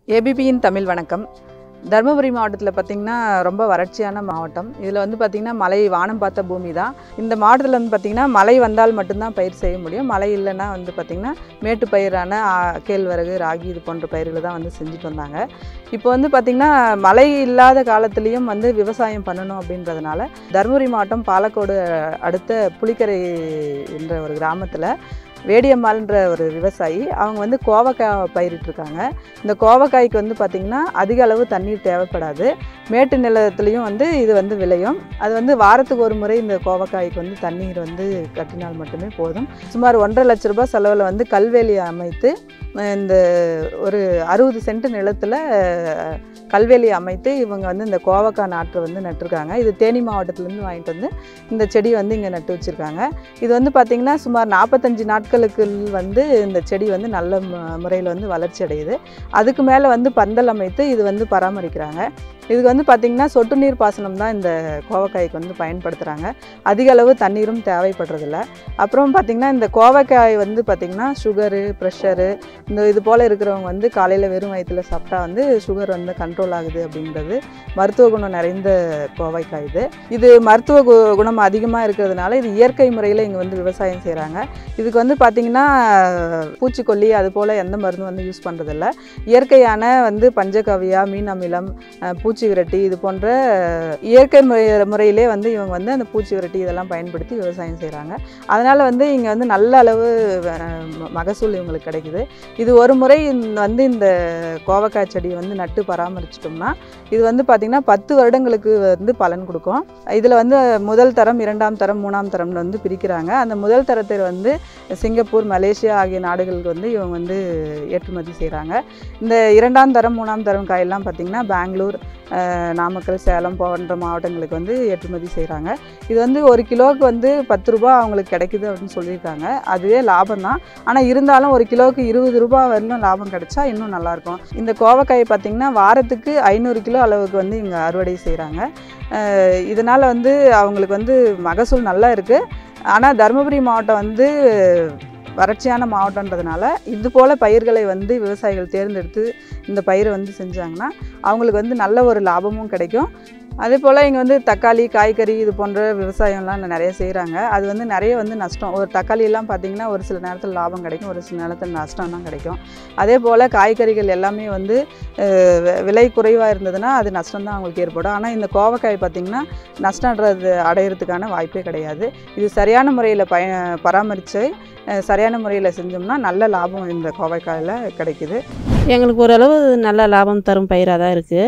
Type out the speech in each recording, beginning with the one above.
ஏபிபியின் தமிழ் வணக்கம் தருமபுரி மாவட்டத்தில் பார்த்திங்கன்னா ரொம்ப வறட்சியான மாவட்டம் இதில் வந்து பார்த்திங்கன்னா மலை வானம் பார்த்த பூமி தான் இந்த மாவட்டத்தில் வந்து பார்த்திங்கன்னா மழை வந்தால் மட்டும்தான் பயிர் செய்ய முடியும் மழை இல்லைன்னா வந்து பார்த்திங்கன்னா மேட்டு பயிரான ஆ, கேழ்வரகு ராகி இது போன்ற பயிர்களை தான் வந்து செஞ்சுட்டு வந்தாங்க இப்போ வந்து பார்த்திங்கன்னா மழை இல்லாத காலத்துலேயும் வந்து விவசாயம் பண்ணணும் அப்படின்றதுனால தருமபுரி மாவட்டம் பாலக்கோடு அடுத்த புலிக்கரை என்ற ஒரு கிராமத்தில் வேடியம்மாள்ன்ற ஒரு விவசாயி அவங்க வந்து கோவக்காய் பயிரிட்டிருக்காங்க இந்த கோவக்காய்க்கு வந்து பார்த்திங்கன்னா அதிக அளவு தண்ணீர் தேவைப்படாது மேட்டு நிலத்துலேயும் வந்து இது வந்து விளையும் அது வந்து வாரத்துக்கு ஒரு முறை இந்த கோவக்காய்க்கு வந்து தண்ணீர் வந்து கட்டினால் மட்டுமே போதும் சுமார் ஒன்றரை லட்ச ரூபாய் செலவில் வந்து கல்வேலி அமைத்து அஹ், இந்த ஒரு அறுபது சென்ட் நிலத்தில் அஹ், கல்வேலி அமைத்து இவங்க வந்து இந்த கோவக்காய் நாற்றை வந்து நட்டிருக்காங்க இது தேனி மாவட்டத்துலேருந்து வாங்கிட்டு வந்து இந்த செடி வந்து இங்கே நட்டு வச்சுருக்காங்க இது வந்து பார்த்திங்கன்னா சுமார் நாற்பத்தஞ்சு நாட்களுக்கு வந்து இந்த செடி வந்து நல்ல முறையில் வந்து வளர்ச்சி அடையுது அதுக்கு மேலே வந்து பந்தல் அமைத்து இது வந்து பராமரிக்கிறாங்க இதுக்கு வந்து பார்த்திங்கன்னா சொட்டு நீர் பாசனம் தான் இந்த கோவக்காய்க்கு வந்து பயன்படுத்துகிறாங்க அதிக அளவு தண்ணீரும் தேவைப்படுறதில்ல அப்புறம் பார்த்திங்கன்னா இந்த கோவக்காய் வந்து பார்த்திங்கன்னா சுகரு ப்ரெஷரு இந்த இது போல் இருக்கிறவங்க வந்து காலையில் வெறும் வயிற்றில் சாப்பிட்டா வந்து சுகர் வந்து கண்ட்ரோல் ஆகுது அப்படின்றது மருத்துவ குணம் நிறைந்த கோவைக்காய் இது இது மருத்துவ கு- குணம் அதிகமாக இருக்கிறதுனால இது இயற்கை முறையில் இங்கே வந்து விவசாயம் செய்கிறாங்க இதுக்கு வந்து பார்த்திங்கன்னா பூச்சிக்கொல்லி அது போல் எந்த மருந்தும் வந்து யூஸ் பண்ணுறதில்ல இயற்கையான வந்து பஞ்சகவியா மீன் அமிலம் அஹ், பூச்சி விரட்டி இது போன்ற அஹ், இயற்கை முறை முறையிலே வந்து இவங்க வந்து அந்த பூச்சி விரட்டி இதெல்லாம் பயன்படுத்தி விவசாயம் செய்கிறாங்க அதனால் வந்து இங்கே வந்து நல்ல அளவு அஹ், ம- மகசூல் இவங்களுக்கு கிடைக்குது இது ஒரு முறை இந்த- வந்து இந்த கோவக்காய் செடியை வந்து நட்டு பராமரிச்சிட்டோம்னா இது வந்து பார்த்திங்கன்னா பத்து வருடங்களுக்கு வந்து பலன் கொடுக்கும் இதில் வந்து முதல் தரம் இரண்டாம் தரம் மூணாம் தரம்னு வந்து பிரிக்கிறாங்க அந்த முதல் தரத்தை வந்து சிங்கப்பூர் மலேசியா ஆகிய நாடுகளுக்கு வந்து இவங்க வந்து ஏற்றுமதி செய்கிறாங்க இந்த இரண்டாம் தரம் மூணாம் தரம் காயெல்லாம் பார்த்திங்கன்னா பெங்களூர் அஹ், நாமக்கல் சேலம் போன்ற மாவட்டங்களுக்கு வந்து ஏற்றுமதி செய்கிறாங்க இது வந்து ஒரு கிலோவுக்கு வந்து பத்து ரூபா அவங்களுக்கு கிடைக்குது அப்படின்னு சொல்லியிருக்காங்க அதுவே லாபம் தான் ஆனால் இருந்தாலும் ஒரு கிலோவுக்கு இருபது ரூபாய் வரலும் லாபம் கிடைச்சா இன்னும் நல்லாயிருக்கும் இந்த கோவக்காயை பார்த்திங்கன்னா வாரத்துக்கு ஐநூறு கிலோ அளவுக்கு வந்து இங்கே அறுவடை செய்கிறாங்க இதனால் வந்து அவங்களுக்கு வந்து மகசூல் நல்லா இருக்குது ஆனால் தருமபுரி மாவட்டம் வந்து வறட்சியான மாவட்டன்றதுனால இது போல் பயிர்களை வந்து விவசாயிகள் தேர்ந்தெடுத்து இந்த பயிரை வந்து செஞ்சாங்கன்னா அவங்களுக்கு வந்து நல்ல ஒரு லாபமும் கிடைக்கும் அதே போல் இங்கே வந்து தக்காளி காய்கறி இது போன்ற விவசாயம்லாம் நிறைய செய்கிறாங்க அது வந்து நிறைய வந்து நஷ்டம் ஒரு தக்காளி எல்லாம் பார்த்திங்கன்னா ஒரு சில நேரத்தில் லாபம் கிடைக்கும் ஒரு சில நேரத்தில் நஷ்டம் தான் கிடைக்கும் அதே போல் காய்கறிகள் எல்லாமே வந்து அஹ், வி- விலை குறைவாக இருந்ததுன்னா அது நஷ்டம் தான் அவங்களுக்கு ஏற்படும் ஆனால் இந்த கோவக்காய் பார்த்திங்கன்னா நஷ்டன்றது அடையிறதுக்கான வாய்ப்பே கிடையாது இது சரியான முறையில் பய பராமரித்து சரியான முறையில் செஞ்சோம்னா நல்ல லாபம் இந்த கோவைக்காயில் கிடைக்குது எங்களுக்கு ஓரளவு நல்ல லாபம் தரும் பயிராக தான் இருக்குது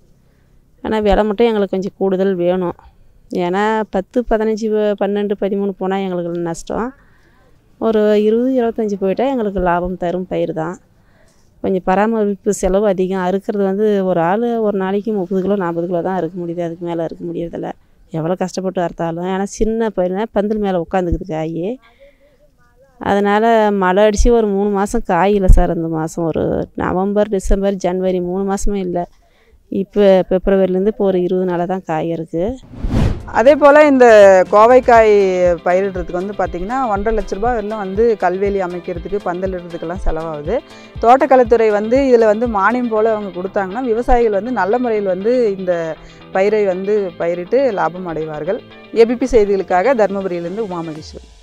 ஆனால் விலை மட்டும் எங்களுக்கு கொஞ்சம் கூடுதல் வேணும் ஏன்னா பத்து பதினஞ்சு ப- பன்னெண்டு பதிமூணு போனால் எங்களுக்கு நஷ்டம் ஒரு இருபது இருபத்தஞ்சி போயிட்டால் எங்களுக்கு லாபம் தரும் பயிர் தான் கொஞ்சம் பராமரிப்பு செலவு அதிகம் அறுக்கிறது வந்து ஒரு ஆள் ஒரு நாளைக்கு முப்பது கிலோ நாற்பது கிலோ தான் அறுக்க முடியுது அதுக்கு மேலே அறுக்க முடியறதில்ல எவ்வளோ கஷ்டப்பட்டு அறுத்தாலும் ஏன்னா சின்ன பயிர்னா பந்தல் மேலே உட்காந்துக்குது காய் அதனால் மழை அடித்து ஒரு மூணு மாதம் காய் இல்லை சார் இந்த மாதம் ஒரு நவம்பர் டிசம்பர் ஜனவரி மூணு மாதமே இல்லை இப்போ பிப்ரவரிலேருந்து இப்போ ஒரு இருபது நாளாக தான் காய் இருக்குது அதே போல் இந்த கோவைக்காய் பயிரிடுறதுக்கு வந்து பார்த்திங்கன்னா ஒன்றரை லட்ச ரூபாய் வரலும் வந்து கல்வேலி அமைக்கிறதுக்கு பந்தல் இடுறதுக்கெல்லாம் செலவாகுது தோட்டக்கலைத்துறை வந்து இதில் வந்து மானியம் போல் அவங்க கொடுத்தாங்கன்னா விவசாயிகள் வந்து நல்ல முறையில் வந்து இந்த பயிரை வந்து பயிரிட்டு லாபம் அடைவார்கள் ஏபிபி செய்திகளுக்காக தருமபுரியிலேருந்து உமா மகேஸ்வரி